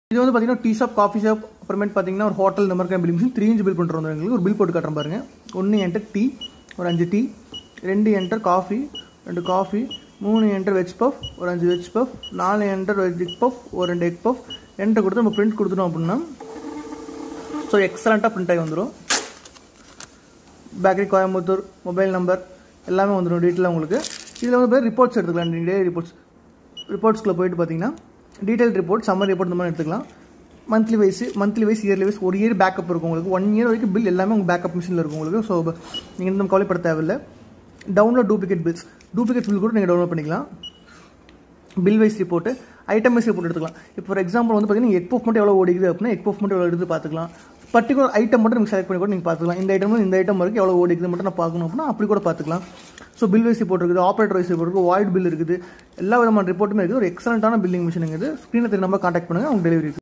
இது வந்து பார்த்தீங்கன்னா டீ ஷாப் காஃபி ஷாப் அப்புறமேட்டு பார்த்தீங்கன்னா ஒரு ஹோட்டல் இந்த மாதிரி bill machine three inch bill பண்ணுறோம் எங்களுக்கு ஒரு பில் போட்டு காட்டுறேன் பாருங்க ஒன்று என்டர் டீ ஒரு அஞ்சு டீ ரெண்டு என்டர் காஃபி ரெண்டு காஃபி மூணு என்டர் வெஜ் பஃப் ஒரு அஞ்சு வெஜ் பஃப் நாலு என்டர் வெஜ் எக் பஃப் ஒரு ரெண்டு எக் பஃப் என்டர் கொடுத்து நம்ம பிரிண்ட் கொடுத்துட்டோம் அப்படின்னா ஸோ எக்ஸலண்ட்டாக பிரிண்ட் ஆகி வந்துடும் பேக்கரி கோயம்புத்தூர் மொபைல் நம்பர் எல்லாமே வந்துடும் டீட்டெயிலாக உங்களுக்கு இதில் வந்து பேர் ரிப்போர்ட்ஸ் எடுத்துக்கலாம் டே ரிப்போர்ட்ஸ் ரிப்போர்ட்ஸ்க்குள்ளே போயிட்டு பார்த்தீங்கன்னா டீடைல் ரிப்போர்ட் சம்மர் ரிப்போர்ட் இந்த மாதிரி எடுத்துக்கலாம் monthly wise monthly wise yearly wise ஒரு இயர் பேக்கப் இருக்கும் உங்களுக்கு ஒன் இயர் வரைக்கும் பில் எல்லாமே உங்கள் பேக்கப் மிஷினில் இருக்கும் உங்களுக்கு ஸோ நீங்கள் இந்த கவலைப்பட தேவையில்லை download duplicate bills duplicate bill கூட நீங்கள் டவுன்லோட் பண்ணிக்கலாம் bill wise report item wise report எடுத்துக்கலாம் இப்போ ஃபார் எக்ஸாம்பிள் வந்து பார்த்தீங்கன்னா எக் மட்டும் எவ்வளோ ஓடிக்குது அப்படின்னா எக் மட்டும் எவ்வளோ எடுத்து பார்த்துக்கலாம் பர்டிகுலர் ஐட்டம் மட்டும் நீங்கள் செலக்ட் பண்ணி கூட நீங்கள் பார்த்துக்கலாம் இந்த ஐட்டம் இந்த ஐட்டம் வரைக்கும் எவ்வளோ ஓடிக்குது மட்டும் நான் பார்க்கணும் அப்படின்னா அப்படி கூட பார்த்துக்கலாம் ஸோ பில் வைஸ் ரிப்போர்ட் இருக்குது ஆப்ரேட்டர் வைஸ் ரிப்போர்ட் இருக்குது வாய்ட் பில் இருக்குது எல்லா விதமான ரிப்போர்ட்டுமே இருக்குது ஒரு எக்ஸலண்ட்டான பில்லிங் மிஷின் இருக்குது ஸ்க்ரீனை நம்ம காண்டாக்ட் பண்ணுங்கள் உங்களுக்கு டெலிவரி